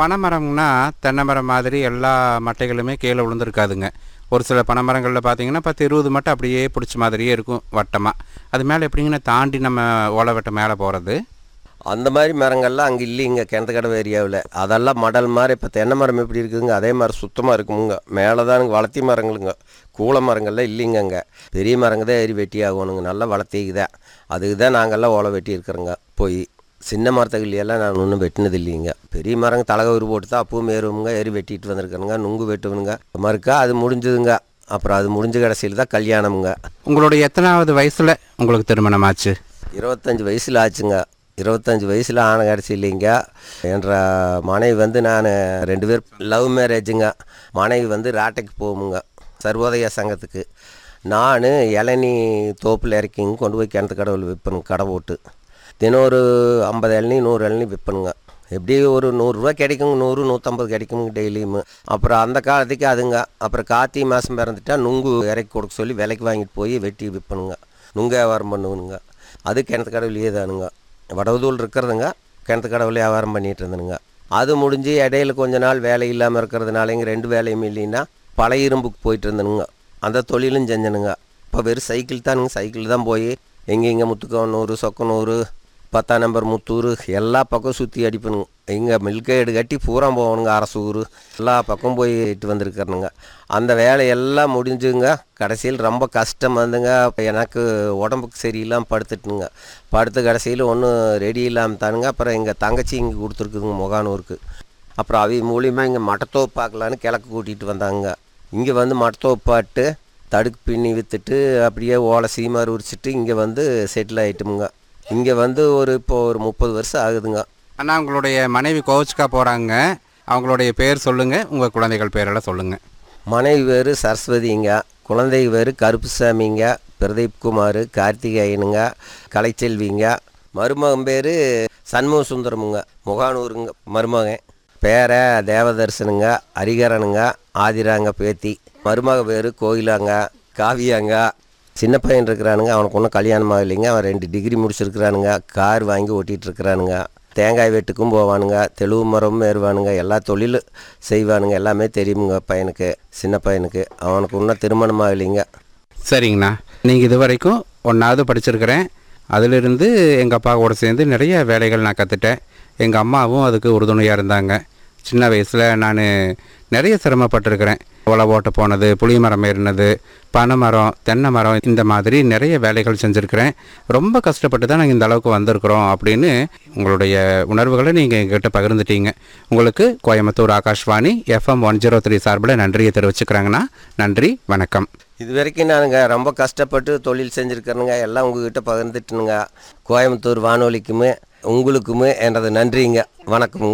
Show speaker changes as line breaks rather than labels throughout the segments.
பனைமரம்னா தென்னை மரம் மாதிரி எல்லா மட்டைகளுமே கீழே விழுந்துருக்காதுங்க ஒரு சில பனைமரங்களில் பார்த்தீங்கன்னா பத்து இருபது மட்டை அப்படியே பிடிச்ச மாதிரியே இருக்கும் வட்டமாக அது மேலே எப்படிங்கன்னா தாண்டி நம்ம ஓலை வெட்ட மேலே போகிறது
அந்த மாதிரி மரங்கள்லாம் அங்கே இல்லைங்க கிணத்துக்கடவு ஏரியாவில் அதெல்லாம் மடல் மாதிரி இப்போ தென்னை மரம் எப்படி இருக்குதுங்க அதே மாதிரி சுத்தமாக இருக்குமுங்க மேலே தானுங்க வளர்த்தி மரங்களுங்க கூள மரங்கள்லாம் இல்லைங்க அங்கே பெரிய மரங்க தான் ஏறி வெட்டி ஆகணுங்க நல்லா வளர்த்திக்கு தான் அதுக்கு தான் நாங்கள்லாம் ஓலை வெட்டி இருக்கிறோங்க போய் சின்ன மரத்துக்குள்ளையெல்லாம் நான் ஒன்றும் வெட்டினது இல்லைங்க பெரிய மரங்க தலகவுரு போட்டு தான் அப்பவும் ஏறுவோங்க ஏறி வெட்டிட்டு வந்திருக்கிறேங்க நுங்கு வெட்டுவனுங்க மறுக்கா அது முடிஞ்சதுங்க அப்புறம் அது முடிஞ்ச கடைசியில் தான் கல்யாணமுங்க
உங்களுடைய எத்தனாவது வயசில் உங்களுக்கு திருமணம் ஆச்சு
இருபத்தஞ்சி வயசில் ஆச்சுங்க இருபத்தஞ்சி வயசில் ஆன கடைசி இல்லைங்க என்ற மனைவி வந்து நான் ரெண்டு பேர் லவ் மேரேஜுங்க மனைவி வந்து ராட்டைக்கு போகுமுங்க சர்வோதய சங்கத்துக்கு நான் இளநீ தோப்பில் இறக்கிங்க கொண்டு போய் கிணத்து கடவுள் விற்பனுங்க கடை போட்டு தினம் ஒரு ஐம்பது இளநீ நூறு இளநீ விற்பனுங்க எப்படி ஒரு நூறுரூவா கிடைக்குங்க நூறு நூற்றம்பது கிடைக்குங்க டெய்லியும் அப்புறம் அந்த காலத்துக்கு அதுங்க அப்புறம் கார்த்திகை மாதம் பிறந்துட்டா நுங்கு இறக்கி கொடுக்க சொல்லி விலைக்கு வாங்கிட்டு போய் வெட்டி விற்பனுங்க நுங்கு வியாபாரம் பண்ணுவனுங்க அது கிணத்து கடவுளையே தானுங்க வடவுதூள் இருக்கிறதுங்க கிணத்து கடவுள் வியாபாரம் பண்ணிட்டு இருந்தனுங்க அது முடிஞ்சு இடையில கொஞ்ச நாள் வேலை இல்லாமல் இருக்கிறதுனால இங்கே ரெண்டு வேலையும் இல்லைன்னா பழைய இரும்புக்கு போயிட்டு இருந்தனுங்க அந்த தொழிலும் செஞ்சனுங்க இப்போ வெறும் சைக்கிள் தானுங்க சைக்கிள் தான் போய் எங்கே இங்கே முத்துக்கவனூர் சொக்கனூர் பத்தாம் நம்பர் முத்தூர் எல்லா பக்கம் சுற்றி அடிப்பணுங்க இங்கே மில்கேடு கட்டி பூரா போகணுங்க அரசூர் எல்லா பக்கம் போய் இட்டு வந்திருக்கிறனுங்க அந்த வேலையெல்லாம் முடிஞ்சுங்க கடைசியில் ரொம்ப கஷ்டம் வந்துங்க அப்போ எனக்கு உடம்புக்கு சரியில்லாமல் படுத்துட்டுங்க படுத்து கடைசியில் ஒன்றும் ரெடி இல்லாமல் தானுங்க அப்புறம் எங்கள் தங்கச்சி இங்கே கொடுத்துருக்குதுங்க முகானூருக்கு அப்புறம் அவி மூலியமாக இங்கே மட்டத்தோப்பு பார்க்கலான்னு கிழக்கு கூட்டிகிட்டு வந்தாங்க இங்கே வந்து மட்டத்தோப்பு பாட்டு தடுக்கு பின்னி விற்றுட்டு அப்படியே ஓலை சீமார் உரிச்சிட்டு இங்கே வந்து செட்டில் ஆகிட்டோமுங்க இங்கே வந்து ஒரு இப்போ ஒரு முப்பது வருஷம் ஆகுதுங்க
அண்ணா உங்களுடைய மனைவி கோவிச்சுக்கா போகிறாங்க அவங்களுடைய பேர் சொல்லுங்கள் உங்கள் குழந்தைகள் பேரெல்லாம் சொல்லுங்கள்
மனைவி பேர் சரஸ்வதிங்க குழந்தை பேர் கருப்புசாமிங்க பிரதீப் குமார் கார்த்திகேயனுங்க கலைச்செல்விங்க மருமகன் பேர் சண்முக சுந்தரமுங்க முகானூருங்க மருமகன் பேர தேவதர்சனுங்க ஹரிகரனுங்க ஆதிராங்க பேத்தி மருமக பேர் கோயிலாங்க காவியாங்க சின்ன பையன் இருக்கிறானுங்க அவனுக்கு ஒன்றும் கல்யாணம் ஆகலைங்க அவன் ரெண்டு டிகிரி முடிச்சிருக்கிறானுங்க கார் வாங்கி ஓட்டிகிட்டு இருக்கிறானுங்க தேங்காய் வெட்டுக்கும் போவானுங்க தெளுவு மரமும் ஏறுவானுங்க எல்லா தொழில் செய்வானுங்க எல்லாமே தெரியுமுங்க பையனுக்கு சின்ன பையனுக்கு அவனுக்கு இன்னும் திருமணம் ஆகலைங்க
சரிங்கண்ணா நீங்கள் இது வரைக்கும் ஒன்றாவது படிச்சிருக்கிறேன் அதிலிருந்து எங்கள் அப்பா கூட சேர்ந்து நிறைய வேலைகள் நான் கற்றுட்டேன் எங்கள் அம்மாவும் அதுக்கு உறுதுணையாக இருந்தாங்க சின்ன வயசில் நான் நிறைய சிரமப்பட்டிருக்கிறேன் ஒலை ஓட்ட போனது புளிய மரம் ஏறினது பனை மரம் தென்னை மரம் இந்த மாதிரி நிறைய வேலைகள் செஞ்சுருக்கிறேன் ரொம்ப கஷ்டப்பட்டு தான் நாங்கள் இந்த அளவுக்கு வந்திருக்கிறோம் அப்படின்னு உங்களுடைய உணர்வுகளை நீங்கள் எங்ககிட்ட பகிர்ந்துட்டீங்க உங்களுக்கு Coimbatore Akashvani FM one zero three சார்பில் நன்றியை தெரிவிச்சுக்கிறாங்கண்ணா நன்றி வணக்கம்
இது வரைக்கும் நானுங்க ரொம்ப கஷ்டப்பட்டு தொழில் செஞ்சுருக்கிறேனுங்க எல்லாம் உங்ககிட்ட பகிர்ந்துட்டுனுங்க கோயம்புத்தூர் வானொலிக்குமே உங்களுக்குமே எனது நன்றிங்க வணக்கமுங்க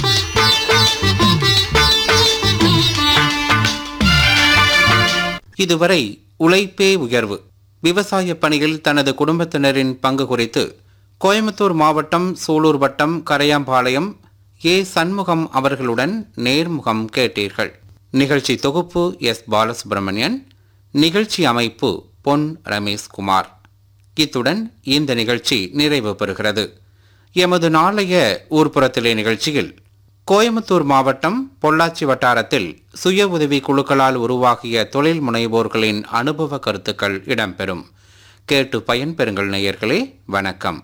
இதுவரை உழைப்பே உயர்வு விவசாய பணியில் தனது குடும்பத்தினரின் பங்கு குறித்து கோயம்புத்தூர் மாவட்டம் சூலூர் வட்டம் கரையாம்பாளையம் ஏ சண்முகம் அவர்களுடன் நேர்முகம் கேட்டீர்கள் நிகழ்ச்சி தொகுப்பு எஸ் பாலசுப்ரமணியன் நிகழ்ச்சி அமைப்பு பொன் ரமேஷ்குமார் இத்துடன் இந்த நிகழ்ச்சி நிறைவு பெறுகிறது எமது நாளைய ஊர்ப்புறத்திலே நிகழ்ச்சியில் கோயம்புத்தூர் மாவட்டம் பொள்ளாச்சி வட்டாரத்தில் சுய உதவி குழுக்களால் உருவாகிய தொழில் முனைவோர்களின் அனுபவ கருத்துக்கள் இடம்பெறும் கேட்டு பயன்பெறுங்கள் நேயர்களே வணக்கம்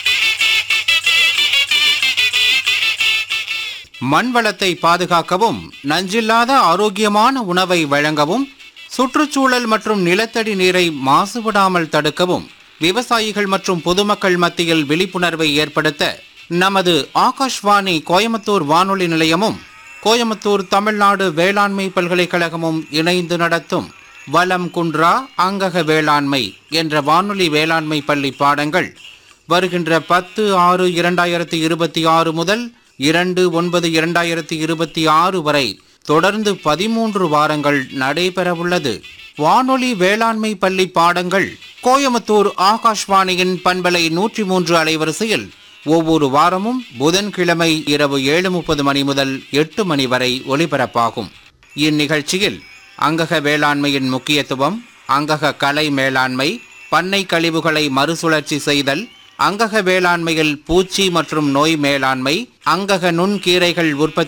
மண் வளத்தை பாதுகாக்கவும் நஞ்சில்லாத ஆரோக்கியமான உணவை வழங்கவும் சுற்றுச்சூழல் மற்றும் நிலத்தடி நீரை மாசுபடாமல் தடுக்கவும் விவசாயிகள் மற்றும் பொதுமக்கள் மத்தியில் விழிப்புணர்வை ஏற்படுத்த நமது ஆகாஷ்வாணி கோயம்புத்தூர் வானொலி நிலையமும் கோயம்புத்தூர் தமிழ்நாடு வேளாண்மை பல்கலைக்கழகமும் இணைந்து நடத்தும் வலம் குன்றா அங்கக வேளாண்மை என்ற வானொலி வேளாண்மை பள்ளி பாடங்கள் வருகின்ற பத்து ஆறு இரண்டாயிரத்தி இருபத்தி ஆறு முதல் இரண்டு ஒன்பது இரண்டாயிரத்தி இருபத்தி ஆறு வரை தொடர்ந்து பதிமூன்று வாரங்கள் நடைபெறவுள்ளது வானொலி வேளாண்மை பள்ளி பாடங்கள் கோயம்புத்தூர் ஆகாஷ்வாணியின் பண்பலை நூற்றி மூன்று அலைவரிசையில் ஒவ்வொரு வாரமும் புதன்கிழமை இரவு ஏழு முப்பது மணி முதல் எட்டு மணி வரை ஒலிபரப்பாகும் இந்நிகழ்ச்சியில் அங்கக வேளாண்மையின் முக்கியத்துவம் அங்கக கலை மேலாண்மை பண்ணை கழிவுகளை மறுசுழற்சி செய்தல் அங்கக வேளாண்மையில் பூச்சி மற்றும் நோய் மேலாண்மை அங்கக நுண்கீரைகள் உற்பத்தி